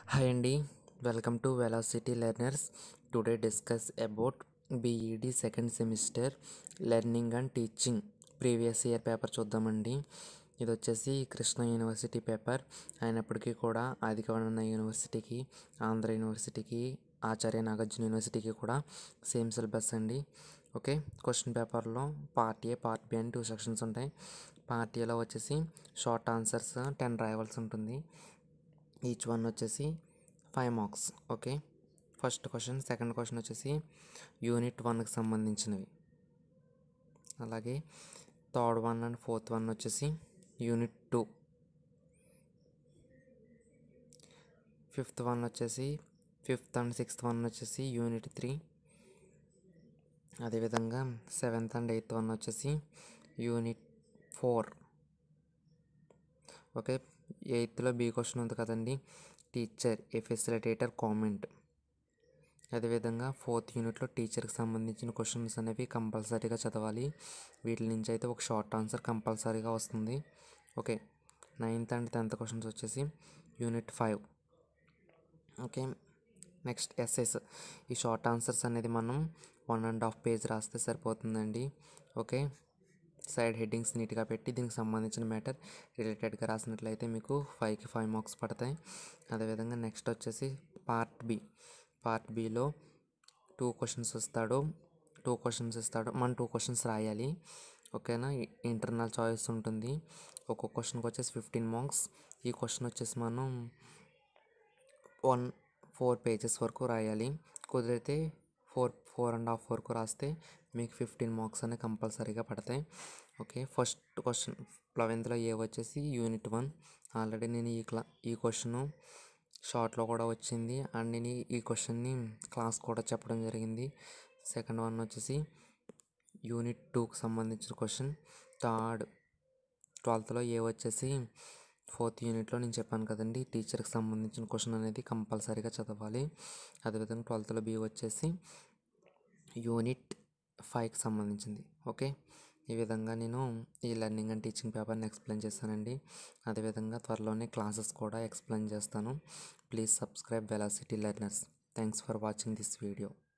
Hi అండి welcome to Velocity Learners today discuss about B Ed second semester learning and teaching previous year paper చూద్దామండి ఇది వచ్చేసి Krishna university paper అయినప్పటికీ కూడా ఆదికవన యూనివర్సిటీకి ఆంధ్ర యూనివర్సిటీకి ఆచార్య నాగార్జున యూనివర్సిటీకి కూడా సేమ్ సిలబస్ అండి ఓకే క్వశ్చన్ పేపర్లో పార్ట్ ఏ పార్ట్ బి అని టూ సెక్షన్స్ ఉంటాయి పార్ట్ ఏలో వచ్చేసి షార్ట్ ఆన్సర్స్ టెన్ రాయవలసి ఉంటుంది ఈచ్ వన్ వచ్చేసి five marks okay first question second question వచ్చేసి యూనిట్ వన్కి సంబంధించినవి అలాగే third one and fourth one వచ్చేసి యూనిట్ టూ ఫిఫ్త్ వన్ వచ్చేసి ఫిఫ్త్ అండ్ సిక్స్త్ వన్ వచ్చేసి యూనిట్ త్రీ అదేవిధంగా సెవెంత్ అండ్ ఎయిత్ వన్ వచ్చేసి యూనిట్ ఫోర్ ఓకే ఎయిత్లో బి క్వశ్చన్ ఉంది కదండి టీచర్ ఏ ఫెసిలిటేటర్ కామెంట్ అదేవిధంగా ఫోర్త్ యూనిట్లో టీచర్కి సంబంధించిన క్వశ్చన్స్ అనేవి కంపల్సరీగా చదవాలి వీటి నుంచి అయితే ఒక షార్ట్ ఆన్సర్ కంపల్సరీగా వస్తుంది okay ninth and tenth questions వచ్చేసి యూనిట్ ఫైవ్ ఓకే నెక్స్ట్ ఎస్ఎస్ ఈ షార్ట్ ఆన్సర్స్ అనేది మనం వన్ అండ్ హాఫ్ పేజ్ రాస్తే సరిపోతుందండి ఓకే సైడ్ హెడ్డింగ్స్ నీట్గా పెట్టి దీనికి సంబంధించిన మ్యాటర్ రిలేటెడ్గా రాసినట్లయితే మీకు ఫైవ్కి ఫైవ్ మార్క్స్ పడతాయి అదేవిధంగా నెక్స్ట్ వచ్చేసి పార్ట్ బి పార్ట్ బిలో టూ క్వశ్చన్స్ ఇస్తాడు టూ క్వశ్చన్స్ ఇస్తాడు మనం టూ క్వశ్చన్స్ రాయాలి ఓకేనా ఇంటర్నల్ చాయిస్ ఉంటుంది ఒక్కొక్క క్వశ్చన్కి వచ్చేసి ఫిఫ్టీన్ మార్క్స్ ఈ క్వశ్చన్ వచ్చేసి మనం వన్ ఫోర్ పేజెస్ వరకు రాయాలి కుదిరితే ఫోర్ ఫోర్ అండ్ హాఫ్ వరకు రాస్తే మీకు ఫిఫ్టీన్ మార్క్స్ అనేవి కంపల్సరీగా పడతాయి ఓకే ఫస్ట్ క్వశ్చన్ లెవెన్త్లో ఏ వచ్చేసి యూనిట్ వన్ ఆల్రెడీ నేను ఈ క్లా ఈ క్వశ్చన్ షార్ట్లో కూడా వచ్చింది అండ్ నేను ఈ క్వశ్చన్ని క్లాస్ కూడా చెప్పడం జరిగింది సెకండ్ వన్ వచ్చేసి యూనిట్ టూకి సంబంధించిన క్వశ్చన్ థర్డ్ ట్వెల్త్లో ఏ వచ్చేసి ఫోర్త్ యూనిట్లో నేను చెప్పాను కదండి టీచర్కి సంబంధించిన క్వశ్చన్ అనేది కంపల్సరీగా చదవాలి అదేవిధంగా ట్వెల్త్లో బి వచ్చేసి యూనిట్ ఫైవ్కి సంబంధించింది ఓకే ఈ విధంగా నేను ఈ లెర్నింగ్ అండ్ టీచింగ్ పేపర్ని ఎక్స్ప్లెయిన్ చేస్తానండి అదేవిధంగా త్వరలోనే క్లాసెస్ కూడా ఎక్స్ప్లెయిన్ చేస్తాను please subscribe Velocity Learners thanks for watching this video